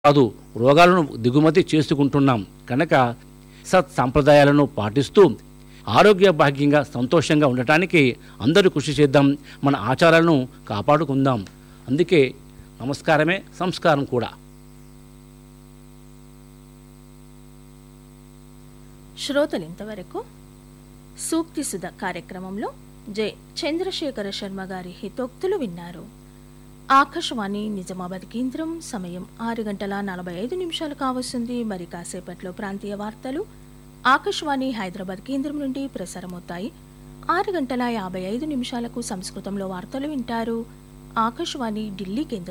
కాదు రోగాలను దిగుమతి చేసుకుంటున్నాం కనుక సత్ సంప్రదాయాలను పాటిస్తూ ఆరోగ్య భాగ్యంగా సంతోషంగా ఉండటానికి అందరూ కృషి చేద్దాం మన ఆచారాలను కాపాడుకుందాం అందుకే నమస్కారమే సంస్కారం కూడా శ్రోతలు ఇంతవరకు సూక్తి సుధ కార్యక్రమంలో జె చంద్రశేఖర శర్మ గారి హితోక్తులు విన్నారు ఆకాశవాణి నిజామాబాద్ కేంద్రం సమయం ఆరు గంటల నలభై ఐదు నిమిషాలు కావస్తుంది మరి కాసేపట్లో ప్రాంతీయ వార్తలు ఆకాశవాణి హైదరాబాద్ కేంద్రం నుండి ప్రసారమవుతాయి ఆరు గంటల యాభై ఐదు నిమిషాలకు సంస్కృతంలో వార్తలు వింటారు ఆకాశవాణి ఢిల్లీ కేంద్రం